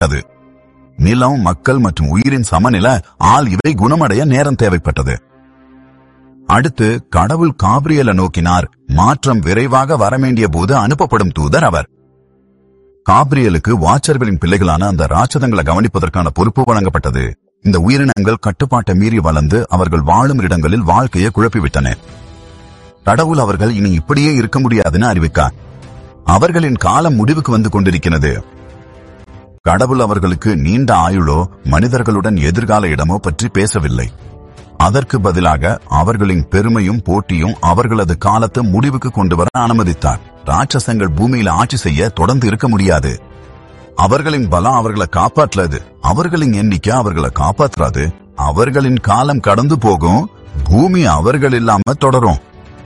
தேவைப்பட்டது நிலம் மக்கள் மற்றும் உயிரின் சமநில ஆள் இவை குணமடைய நேரம் தேவைப்பட்டது அடுத்து கடவுள் காபிரியலை நோக்கினார் மாற்றம் விரைவாக வரவேண்டிய போது அனுப்பப்படும் தூதர் அவர் காபிரியலுக்கு வாச்சர்களின் பிள்ளைகளான அந்த ராட்சதங்களை கவனிப்பதற்கான பொறுப்பு வழங்கப்பட்டது இந்த உயிரினங்கள் கட்டுப்பாட்டை மீறி வளர்ந்து அவர்கள் வாழும் இடங்களில் வாழ்க்கையை குழப்பிவிட்டன கடவுள் அவர்கள் இனி இப்படியே இருக்க முடியாதுன்னு அறிவிக்கார் அவர்களின் காலம் முடிவுக்கு வந்து கொண்டிருக்கிறது கடவுள் அவர்களுக்கு நீண்ட ஆயுளோ மனிதர்களுடன் எதிர்கால இடமோ பற்றி பேசவில்லை அதற்கு பதிலாக அவர்களின் பெருமையும் போட்டியும் அவர்களது காலத்தை முடிவுக்கு கொண்டு வர அனுமதித்தார் ராட்சசங்கள் பூமியில ஆட்சி செய்ய தொடர்ந்து இருக்க முடியாது அவர்களின் பலம் அவர்களை காப்பாற்றாது அவர்களின் எண்ணிக்கை அவர்களை காப்பாற்றாது அவர்களின் காலம் கடந்து போகும் பூமி அவர்கள் இல்லாம தொடரும்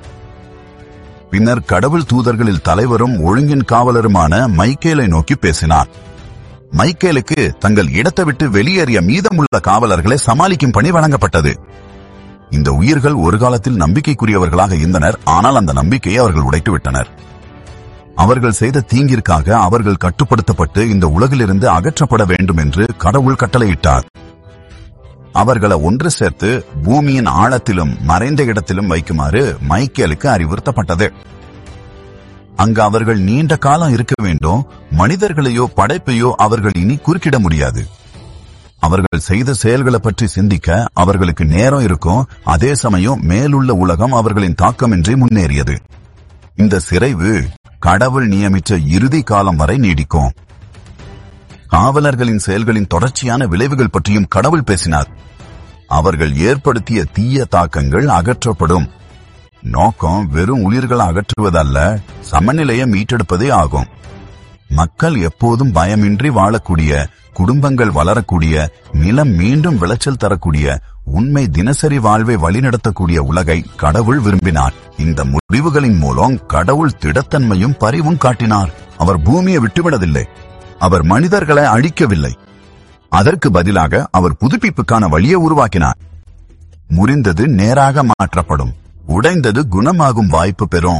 பின்னர் கடவுள் தூதர்களில் தலைவரும் ஒழுங்கின் காவலருமான மைக்கேலை நோக்கி பேசினார் மைக்கேலுக்கு தங்கள் இடத்தை விட்டு வெளியேறிய மீதமுள்ள காவலர்களை சமாளிக்கும் பணி வழங்கப்பட்டது இந்த உயிர்கள் ஒரு காலத்தில் நம்பிக்கைக்குரியவர்களாக இருந்தனர் ஆனால் அந்த நம்பிக்கையை அவர்கள் உடைத்து விட்டனர் அவர்கள் செய்த தீங்கிற்காக அவர்கள் கட்டுப்படுத்தப்பட்டு இந்த உலகிலிருந்து அகற்றப்பட வேண்டும் என்று கடவுள் கட்டளையிட்டார் அவர்களை ஒன்று சேர்த்து பூமியின் ஆழத்திலும் மறைந்த இடத்திலும் வைக்குமாறு மைக்கேலுக்கு அறிவுறுத்தப்பட்டது அங்கு அவர்கள் நீண்ட காலம் இருக்க வேண்டும் மனிதர்களையோ படைப்பையோ அவர்கள் இனி குறுக்கிட முடியாது அவர்கள் செய்த செயல்களை பற்றி சிந்திக்க அவர்களுக்கு நேரம் இருக்கும் அதே சமயம் மேலுள்ள உலகம் அவர்களின் தாக்கமின்றி முன்னேறியது இந்த சிறைவு கடவுள் நியமித்த இறுதி காலம் வரை நீடிக்கும் காவலர்களின் செயல்களின் தொடர்ச்சியான விளைவுகள் பற்றியும் கடவுள் பேசினார் அவர்கள் ஏற்படுத்திய தீய தாக்கங்கள் அகற்றப்படும் நோக்கம் வெறும் உயிர்களை அகற்றுவதல்ல சமநிலையை மீட்டெடுப்பதே ஆகும் மக்கள் எப்போதும் பயமின்றி வாழக்கூடிய குடும்பங்கள் வளரக்கூடிய நிலம் மீண்டும் விளைச்சல் தரக்கூடிய உண்மை தினசரி வாழ்வை வழிநடத்தக்கூடிய உலகை கடவுள் விரும்பினார் இந்த முடிவுகளின் மூலம் கடவுள் திடத்தன்மையும் பரிவும் காட்டினார் அவர் பூமியை விட்டுவிடவில்லை அவர் மனிதர்களை அழிக்கவில்லை அதற்கு பதிலாக அவர் புதுப்பிப்புக்கான வழியை உருவாக்கினார் முறிந்தது நேராக மாற்றப்படும் உடைந்தது குணமாகும் வாய்ப்பு பெறும்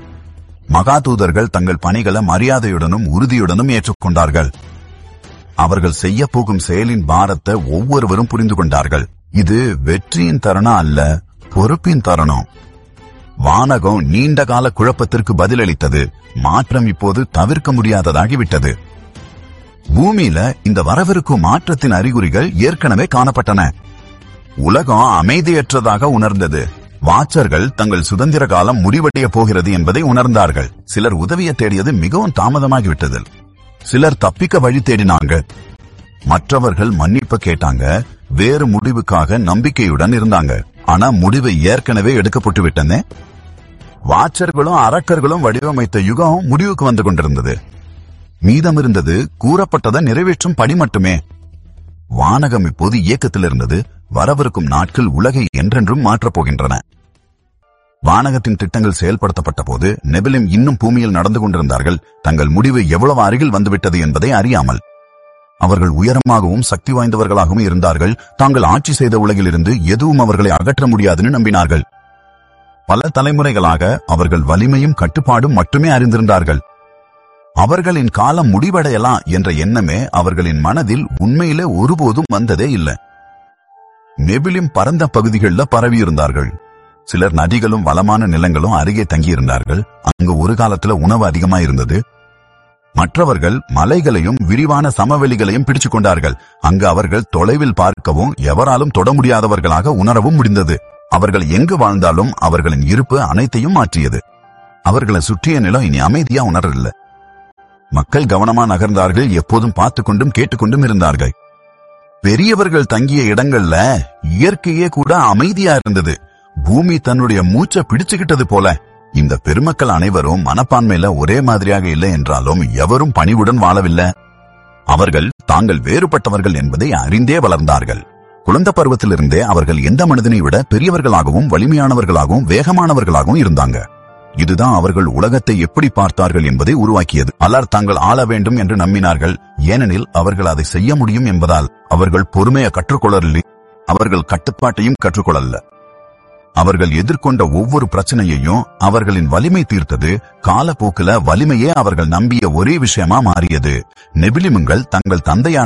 மகாதூதர்கள் தங்கள் பணிகளை மரியாதையுடனும் உறுதியுடனும் ஏற்றுக்கொண்டார்கள் அவர்கள் செய்ய போகும் செயலின் பாரத்தை ஒவ்வொருவரும் புரிந்து கொண்டார்கள் இது வெற்றியின் தருணம் அல்ல பொறுப்பின் தருணம் வானகம் நீண்ட கால குழப்பத்திற்கு பதிலளித்தது மாற்றம் இப்போது தவிர்க்க முடியாததாகிவிட்டது பூமியில இந்த வரவிருக்கும் மாற்றத்தின் அறிகுறிகள் ஏற்கனவே காணப்பட்டன உலகம் அமைதியற்றதாக உணர்ந்தது வாச்சர்கள் தங்கள் சுதந்திர காலம் முடிவடைய போகிறது என்பதை உணர்ந்தார்கள் சிலர் உதவியை தேடியது மிகவும் தாமதமாகிவிட்டது சிலர் தப்பிக்க வழி தேடினாங்க மற்றவர்கள் மன்னிப்பு கேட்டாங்க வேறு முடிவுக்காக நம்பிக்கையுடன் இருந்தாங்க ஆனா முடிவு ஏற்கனவே எடுக்கப்பட்டு விட்டனே வாச்சர்களும் அரக்கர்களும் வடிவமைத்த யுகம் முடிவுக்கு வந்து கொண்டிருந்தது மீதம் இருந்தது கூறப்பட்டதை நிறைவேற்றும் படி மட்டுமே வானகம் இப்போது இயக்கத்தில் இருந்தது வரவிருக்கும் நாட்கள் உலகை என்றென்றும் மாற்றப் போகின்றன வானகத்தின் திட்டங்கள் செயல்படுத்தப்பட்ட போது நெபிலிம் இன்னும் பூமியில் நடந்து கொண்டிருந்தார்கள் தங்கள் முடிவு எவ்வளவு அருகில் வந்துவிட்டது என்பதை அறியாமல் அவர்கள் உயரமாகவும் சக்தி வாய்ந்தவர்களாகவும் இருந்தார்கள் தாங்கள் ஆட்சி செய்த உலகிலிருந்து எதுவும் அவர்களை அகற்ற முடியாதுன்னு நம்பினார்கள் பல தலைமுறைகளாக அவர்கள் வலிமையும் கட்டுப்பாடும் மட்டுமே அறிந்திருந்தார்கள் அவர்களின் காலம் முடிவடையலாம் என்ற எண்ணமே அவர்களின் மனதில் உண்மையிலே ஒருபோதும் வந்ததே இல்லை நெபிலிம் பரந்த பகுதிகளில் பரவியிருந்தார்கள் சிலர் நதிகளும் வளமான நிலங்களும் அருகே தங்கியிருந்தார்கள் அங்கு ஒரு காலத்துல உணவு அதிகமா இருந்தது மற்றவர்கள் மலைகளையும் விரிவான சமவெளிகளையும் பிடிச்சு கொண்டார்கள் அங்கு அவர்கள் தொலைவில் பார்க்கவும் எவராலும் தொட முடியாதவர்களாக உணரவும் முடிந்தது அவர்கள் எங்கு வாழ்ந்தாலும் அவர்களின் இருப்பு அனைத்தையும் மாற்றியது அவர்களை சுற்றிய நிலம் இனி அமைதியா உணரவில்லை மக்கள் கவனமா நகர்ந்தார்கள் எப்போதும் பார்த்து கொண்டும் கேட்டுக்கொண்டும் இருந்தார்கள் பெரியவர்கள் தங்கிய இடங்கள்ல இயற்கையே கூட அமைதியா இருந்தது பூமி தன்னுடைய மூச்சை பிடிச்சுக்கிட்டது போல இந்த பெருமக்கள் அனைவரும் மனப்பான்மையில ஒரே மாதிரியாக இல்லை என்றாலும் எவரும் பணிவுடன் வாழவில்லை அவர்கள் தாங்கள் வேறுபட்டவர்கள் என்பதை அறிந்தே வளர்ந்தார்கள் குழந்தை பருவத்திலிருந்தே அவர்கள் எந்த மனிதனை விட பெரியவர்களாகவும் வலிமையானவர்களாகவும் வேகமானவர்களாகவும் இருந்தாங்க இதுதான் அவர்கள் உலகத்தை எப்படி பார்த்தார்கள் என்பதை உருவாக்கியது பலர் தாங்கள் ஆள வேண்டும் என்று நம்பினார்கள் ஏனெனில் அவர்கள் அதை செய்ய முடியும் என்பதால் அவர்கள் பொறுமையை கற்றுக்கொள்ளவில்லை அவர்கள் கட்டுப்பாட்டையும் கற்றுக்கொள்ளல அவர்கள் எதிர்கொண்ட ஒவ்வொரு பிரச்சனையையும் அவர்களின் வலிமை தீர்த்தது காலப்போக்கில வலிமையே அவர்கள் நம்பிய ஒரே விஷயமா மாறியது நெபிலிமுங்கள் தங்கள் தந்தையான